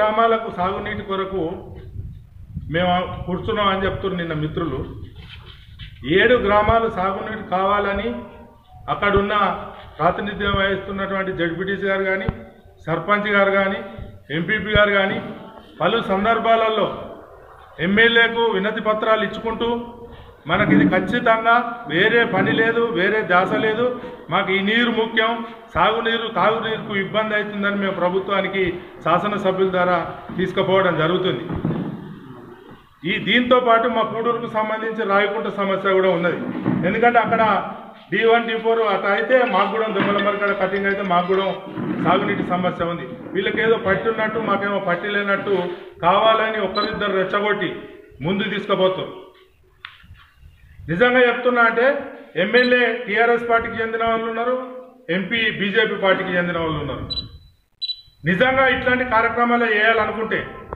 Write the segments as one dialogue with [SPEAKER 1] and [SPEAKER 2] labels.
[SPEAKER 1] గ్రామాలకు సాగునీటి కొరకు మేము కూర్చున్నాం అని చెప్తున్నారు నిన్న మిత్రులు ఏడు గ్రామాలు సాగునీటి కావాలని అక్కడున్న ప్రాతినిధ్యం వహిస్తున్నటువంటి జడ్పీటీసీ గారు కానీ సర్పంచ్ గారు కానీ ఎంపీపీ గారు కానీ పలు సందర్భాలలో ఎమ్మెల్యేకు వినతి పత్రాలు ఇచ్చుకుంటూ మనకి ఇది ఖచ్చితంగా వేరే పని లేదు వేరే ధ్యాస లేదు మాకు ఈ నీరు ముఖ్యం సాగునీరు తాగునీరుకు ఇబ్బంది అవుతుందని మేము ప్రభుత్వానికి శాసనసభ్యుల ద్వారా తీసుకుపోవడం జరుగుతుంది ఈ దీంతో పాటు మా కూడూరుకు సంబంధించి రాయకుంట సమస్య కూడా ఉన్నది ఎందుకంటే అక్కడ డి వన్ డి ఫోర్ అట్లా అయితే మాకు కూడా దొంగల మరకడ కటింగ్ అయితే మాకు కూడా సాగునీటి సమస్య ఉంది వీళ్ళకి ఏదో పట్టి ఉన్నట్టు మాకేమో పట్టి లేనట్టు కావాలని ఒకరిద్దరు రెచ్చగొట్టి ముందు తీసుకుపోతారు నిజంగా చెప్తున్నా అంటే ఎమ్మెల్యే టీఆర్ఎస్ పార్టీకి చెందిన వాళ్ళు ఉన్నారు ఎంపీ బీజేపీ పార్టీకి చెందిన వాళ్ళు ఉన్నారు నిజంగా ఇట్లాంటి కార్యక్రమాలు చేయాలనుకుంటే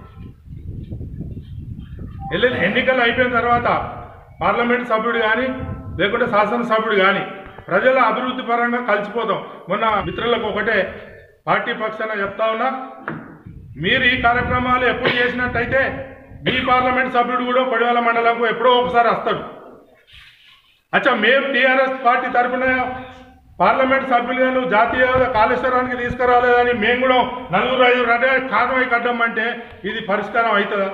[SPEAKER 1] ఎల్లు- ఎన్నికలు అయిపోయిన తర్వాత పార్లమెంట్ సభ్యుడు కానీ లేకుంటే శాసనసభ్యుడు కానీ ప్రజల అభివృద్ధి పరంగా కలిసిపోతాం మొన్న మిత్రులకు ఒకటే పార్టీ పక్షాన చెప్తా ఉన్నా మీరు ఈ కార్యక్రమాలు ఎప్పుడు చేసినట్టయితే మీ పార్లమెంట్ సభ్యుడు కూడా కొడివాల మండలంకు ఎప్పుడో ఒకసారి వస్తాడు అచ్చా మేము టీఆర్ఎస్ పార్టీ తరఫున పార్లమెంట్ సభ్యులుగా నువ్వు జాతీయ కాళేశ్వరానికి తీసుకురాలేదని మేము కూడా నలుగురు ఐదుగురు అంటే కారణమై కట్టమంటే ఇది పరిష్కారం అవుతుందా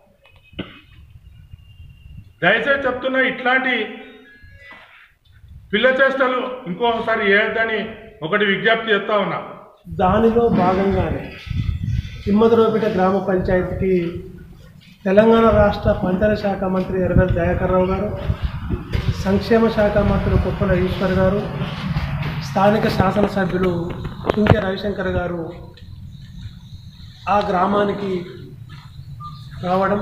[SPEAKER 1] దయచేసి చెప్తున్నా ఇట్లాంటి పిల్ల చేష్టలు ఇంకోసారి చేయొద్దని ఒకటి విజ్ఞప్తి చేస్తా ఉన్నా
[SPEAKER 2] దానిలో భాగంగానే తిమ్మదరోపేట గ్రామ పంచాయతీకి తెలంగాణ రాష్ట్ర పంచాయతీ శాఖ మంత్రి ఎర్రగల్ దయాకర్ రావు గారు సంక్షేమ శాఖ మంత్రి కుప్పల ఈశ్వర్ గారు స్థానిక శాసనసభ్యులు చుంకె రవిశంకర్ గారు ఆ గ్రామానికి రావడం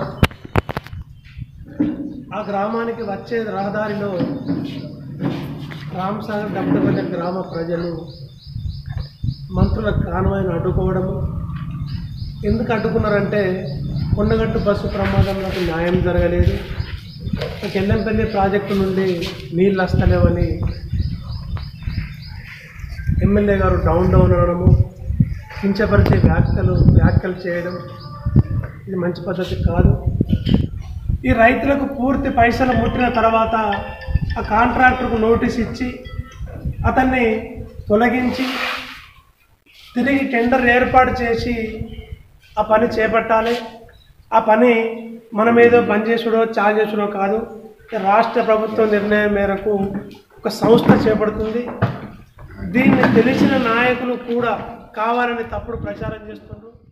[SPEAKER 2] ఆ గ్రామానికి వచ్చే రహదారిలో రామసాగర్ దత్తపల్లి గ్రామ ప్రజలు మంత్రుల కాన్వాయ్ను అడ్డుకోవడము ఎందుకు అడ్డుకున్నారంటే కొండగట్టు బస్సు ప్రమాదంలో న్యాయం జరగలేదు కెల్లంపల్లి ప్రాజెక్టు నుండి నీళ్ళు వస్తలేవని ఎమ్మెల్యే గారు డౌన్ డౌన్ అనడము కించపరిచే వ్యాఖ్యలు వ్యాఖ్యలు చేయడం ఇది మంచి పద్ధతి కాదు ఈ రైతులకు పూర్తి పైసలు ముట్టిన తర్వాత ఆ కాంట్రాక్టర్కు నోటీస్ ఇచ్చి అతన్ని తొలగించి తిరిగి టెండర్ ఏర్పాటు చేసి ఆ పని చేపట్టాలి ఆ పని మనం ఏదో బంద్ చేసుడో చాలు చేసుడో కాదు రాష్ట్ర ప్రభుత్వం నిర్ణయం మేరకు ఒక సంస్థ చేపడుతుంది దీన్ని తెలిసిన నాయకులు కూడా కావాలని తప్పుడు ప్రచారం చేస్తున్నారు